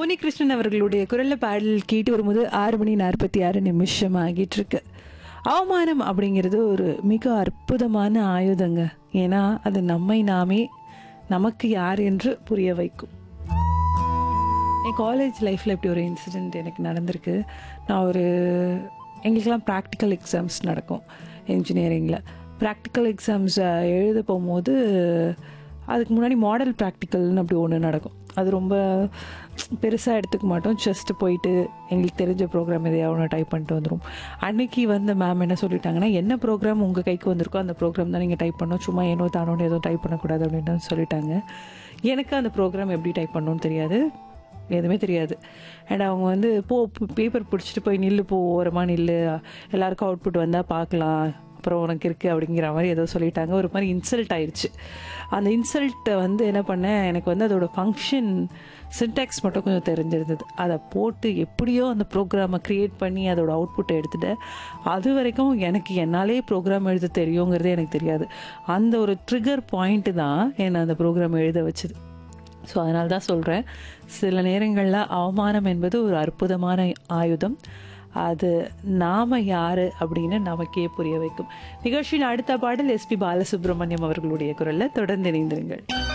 உன்னிகிருஷ்ணன் அவர்களுடைய குரல்ல பாடல் கேட்டு வரும்போது ஆறு மணி நாற்பத்தி ஆறு நிமிஷம் ஆகிட்டு இருக்கு அவமானம் அப்படிங்கிறது ஒரு மிக அற்புதமான ஆயுதங்க ஏன்னா அது நம்மை நாமே நமக்கு யார் என்று புரிய வைக்கும் என் காலேஜ் லைஃப்பில் இப்படி ஒரு இன்சிடெண்ட் எனக்கு நடந்திருக்கு நான் ஒரு எங்களுக்கெல்லாம் ப்ராக்டிக்கல் எக்ஸாம்ஸ் நடக்கும் இன்ஜினியரிங்கில் ப்ராக்டிக்கல் எக்ஸாம்ஸ் எழுத போகும்போது அதுக்கு முன்னாடி மாடல் ப்ராக்டிக்கல்னு அப்படி ஒன்று நடக்கும் அது ரொம்ப பெருசாக எடுத்துக்க மாட்டோம் ஜஸ்ட் போயிட்டு எங்களுக்கு தெரிஞ்ச ப்ரோக்ராம் எதையாவது ஒன்று டைப் பண்ணிட்டு வந்துடும் அன்னைக்கு வந்து மேம் என்ன சொல்லிட்டாங்கன்னா என்ன ப்ரோக்ராம் உங்கள் கைக்கு வந்திருக்கோ அந்த ப்ரோக்ராம் தான் நீங்கள் டைப் பண்ணணும் சும்மா ஏனோ தானோன்னு எதுவும் டைப் பண்ணக்கூடாது அப்படின்னு சொல்லிட்டாங்க எனக்கு அந்த ப்ரோக்ராம் எப்படி டைப் பண்ணணும்னு தெரியாது எதுவுமே தெரியாது அண்ட் அவங்க வந்து போ பேப்பர் பிடிச்சிட்டு போய் நில்லு போ ஓரமாக நில்லு எல்லாருக்கும் அவுட்புட் வந்தால் பார்க்கலாம் அப்புறம் உனக்கு இருக்குது அப்படிங்கிற மாதிரி ஏதோ சொல்லிட்டாங்க ஒரு மாதிரி இன்சல்ட் ஆயிடுச்சு அந்த இன்சல்ட்டை வந்து என்ன பண்ணேன் எனக்கு வந்து அதோட ஃபங்க்ஷன் சின்டாக்ஸ் மட்டும் கொஞ்சம் தெரிஞ்சிருந்தது அதை போட்டு எப்படியோ அந்த ப்ரோக்ராமை க்ரியேட் பண்ணி அதோட அவுட்புட்டை எடுத்துட்டேன் அது வரைக்கும் எனக்கு என்னாலே ப்ரோக்ராம் எழுத தெரியுங்கிறதே எனக்கு தெரியாது அந்த ஒரு ட்ரிகர் பாயிண்ட்டு தான் என்னை அந்த ப்ரோக்ராம் எழுத வச்சுது ஸோ அதனால தான் சொல்கிறேன் சில நேரங்களில் அவமானம் என்பது ஒரு அற்புதமான ஆயுதம் அது நாம யாரு அப்படின்னு நமக்கே புரிய வைக்கும் நிகழ்ச்சியின் அடுத்த பாடல் எஸ்பி பாலசுப்ரமணியம் அவர்களுடைய குரல்ல தொடர்ந்து இணைந்திருங்கள்